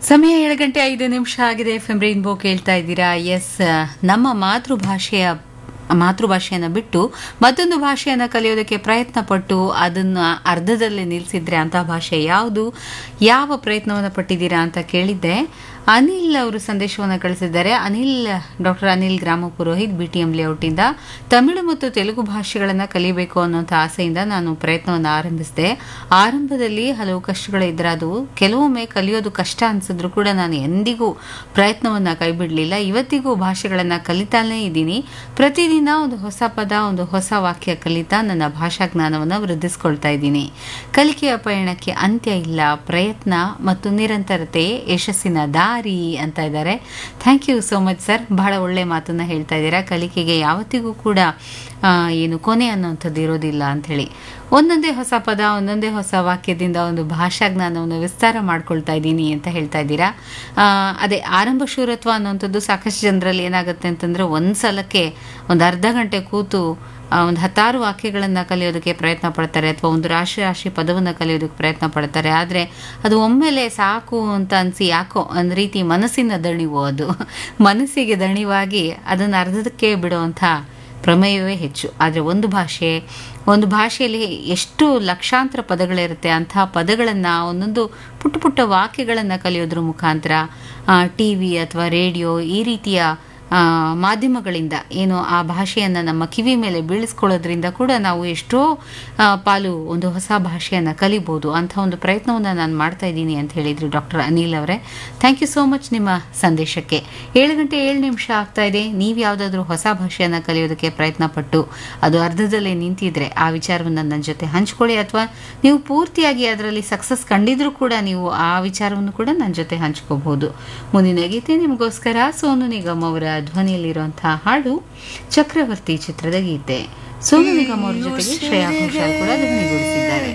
ಸಮಯ ಏಳು ಗಂಟೆ ಐದು ನಿಮಿಷ ಆಗಿದೆ ಎಫ್ ಎಂ ರೈನ್ಬೋ ಕೇಳ್ತಾ ಇದ್ದೀರಾ ಎಸ್ ನಮ್ಮ ಮಾತೃಭಾಷೆಯ ಮಾತೃಭಾಷೆಯನ್ನು ಬಿಟ್ಟು ಮತ್ತೊಂದು ಭಾಷೆಯನ್ನು ಕಲಿಯೋದಕ್ಕೆ ಪ್ರಯತ್ನ ಪಟ್ಟು ಅದನ್ನು ಅರ್ಧದಲ್ಲೇ ನಿಲ್ಲಿಸಿದ್ರೆ ಅಂತ ಭಾಷೆ ಯಾವುದು ಯಾವ ಪ್ರಯತ್ನವನ್ನು ಪಟ್ಟಿದ್ದೀರಾ ಅಂತ ಕೇಳಿದ್ದೆ ಅನಿಲ್ ಅವರು ಸಂದೇಶವನ್ನು ಕಳಿಸಿದ್ದಾರೆ ಅನಿಲ್ ಡಾಕ್ಟರ್ ಅನಿಲ್ ಗ್ರಾಮ ಪುರೋಹಿತ್ ಬಿ ಟಿ ಎಂ ಲೇಔಟಿಂದ ತಮಿಳು ಮತ್ತು ತೆಲುಗು ಭಾಷೆಗಳನ್ನು ಕಲಿಬೇಕು ಅನ್ನೋಂಥ ಆಸೆಯಿಂದ ನಾನು ಪ್ರಯತ್ನವನ್ನು ಆರಂಭಿಸಿದೆ ಆರಂಭದಲ್ಲಿ ಹಲವು ಕಷ್ಟಗಳಿದ್ರೆ ಅದು ಕೆಲವೊಮ್ಮೆ ಕಲಿಯೋದು ಕಷ್ಟ ಅನಿಸಿದ್ರು ಕೂಡ ನಾನು ಎಂದಿಗೂ ಪ್ರಯತ್ನವನ್ನು ಕೈ ಬಿಡಲಿಲ್ಲ ಇವತ್ತಿಗೂ ಭಾಷೆಗಳನ್ನು ಕಲಿತಾನೇ ಇದ್ದೀನಿ ಪ್ರತಿದಿನ ಒಂದು ಹೊಸ ಪದ ಒಂದು ಹೊಸ ವಾಕ್ಯ ಕಲಿತಾ ನನ್ನ ಭಾಷಾ ಜ್ಞಾನವನ್ನು ವೃದ್ಧಿಸ್ಕೊಳ್ತಾ ಇದ್ದೀನಿ ಕಲಿಕೆಯ ಪಯಣಕ್ಕೆ ಅಂತ್ಯ ಇಲ್ಲ ಪ್ರಯತ್ನ ಮತ್ತು ನಿರಂತರತೆ ಯಶಸ್ಸಿನ ದಾರಿ ಅಂತ ಇದ್ದಾರೆ thank you so much sir ಬಹಳ ಒಳ್ಳೆ ಮಾತನ್ನ ಹೇಳ್ತಾ ಇದ್ದೀರಾ ಕಲಿಕೆಗೆ ಯಾವತ್ತಿಗೂ ಕೂಡ ಆ, ಏನು ಕೊನೆ ಅನ್ನೋಂಥದ್ದು ಇರೋದಿಲ್ಲ ಅಂಥೇಳಿ ಒಂದೊಂದೇ ಹೊಸ ಪದ ಒಂದೊಂದೇ ಹೊಸ ವಾಕ್ಯದಿಂದ ಒಂದು ಭಾಷಾ ಜ್ಞಾನವನ್ನು ವಿಸ್ತಾರ ಮಾಡ್ಕೊಳ್ತಾ ಇದ್ದೀನಿ ಅಂತ ಹೇಳ್ತಾ ಇದ್ದೀರಾ ಆ, ಅದೇ ಆರಂಭ ಶೂರತ್ವ ಅನ್ನೋಂಥದ್ದು ಸಾಕಷ್ಟು ಜನರಲ್ಲಿ ಏನಾಗುತ್ತೆ ಅಂತಂದ್ರೆ ಒಂದು ಸಲಕ್ಕೆ ಒಂದು ಅರ್ಧ ಗಂಟೆ ಕೂತು ಆ, ಒಂದು ಹತ್ತಾರು ವಾಕ್ಯಗಳನ್ನು ಕಲಿಯೋದಕ್ಕೆ ಪ್ರಯತ್ನ ಪಡ್ತಾರೆ ಅಥವಾ ಒಂದು ರಾಶಿ ರಾಶಿ ಪದವನ್ನು ಕಲಿಯೋದಕ್ಕೆ ಪ್ರಯತ್ನ ಪಡ್ತಾರೆ ಆದರೆ ಅದು ಒಮ್ಮೆಲೆ ಸಾಕು ಅಂತ ಅನಿಸಿ ಯಾಕೋ ಒಂದು ರೀತಿ ಮನಸ್ಸಿನ ದಣಿವು ಅದು ಮನಸ್ಸಿಗೆ ದಣಿವಾಗಿ ಅದನ್ನು ಅರ್ಧದಕ್ಕೆ ಬಿಡುವಂಥ ಪ್ರಮೇಯವೇ ಹೆಚ್ಚು ಆದರೆ ಒಂದು ಭಾಷೆ ಒಂದು ಭಾಷೆಯಲ್ಲಿ ಎಷ್ಟು ಲಕ್ಷಾಂತರ ಪದಗಳಿರುತ್ತೆ ಅಂತಹ ಪದಗಳನ್ನು ಒಂದೊಂದು ಪುಟ್ಟ ಪುಟ್ಟ ವಾಕ್ಯಗಳನ್ನು ಕಲಿಯೋದ್ರ ಮುಖಾಂತರ ಟಿ ವಿ ಅಥವಾ ರೇಡಿಯೋ ಈ ರೀತಿಯ ಆ, ಮಾಧ್ಯಮಗಳಿಂದ ಏನು ಆ ಭಾಷೆಯನ್ನು ನಮ್ಮ ಕಿವಿ ಮೇಲೆ ಬೀಳಿಸ್ಕೊಳ್ಳೋದ್ರಿಂದ ಕೂಡ ನಾವು ಎಷ್ಟೋ ಆ, ಪಾಲು ಒಂದು ಹೊಸ ಭಾಷೆಯನ್ನು ಕಲಿಬೋದು ಅಂಥ ಒಂದು ಪ್ರಯತ್ನವನ್ನು ನಾನು ಮಾಡ್ತಾ ಇದ್ದೀನಿ ಅಂತ ಹೇಳಿದ್ರು ಡಾಕ್ಟರ್ ಅನಿಲ್ ಅವರೇ ಥ್ಯಾಂಕ್ ಯು ಸೋ ಮಚ್ ನಿಮ್ಮ ಸಂದೇಶಕ್ಕೆ ಏಳು ಗಂಟೆ ಏಳು ನಿಮಿಷ ಆಗ್ತಾ ಇದೆ ನೀವು ಯಾವುದಾದ್ರೂ ಹೊಸ ಭಾಷೆಯನ್ನು ಕಲಿಯೋದಕ್ಕೆ ಪ್ರಯತ್ನ ಪಟ್ಟು ಅದು ಅರ್ಧದಲ್ಲೇ ನಿಂತಿದ್ರೆ ಆ ವಿಚಾರವನ್ನು ನನ್ನ ಜೊತೆ ಹಂಚ್ಕೊಳ್ಳಿ ಅಥವಾ ನೀವು ಪೂರ್ತಿಯಾಗಿ ಅದರಲ್ಲಿ ಸಕ್ಸಸ್ ಕಂಡಿದ್ರೂ ಕೂಡ ನೀವು ಆ ವಿಚಾರವನ್ನು ಕೂಡ ನನ್ನ ಜೊತೆ ಹಂಚ್ಕೋಬಹುದು ಮುಂದಿನ ಗೀತೆ ನಿಮಗೋಸ್ಕರ ಸೋನು ನಿಗಮ್ ಅವರ ಧ್ವನಿಯಲ್ಲಿರುವಂತಹ ಹಾಡು ಚಕ್ರವರ್ತಿ ಚಿತ್ರದ ಗೀತೆ ಸೋನು ನಿಗಮ್ ಅವರ ಜೊತೆಗೆ ಶ್ರೇಯಾ ಘೋಷಾಲ್ ಕೂಡ ಧ್ವನಿಗೂಡಿಸಿದ್ದಾರೆ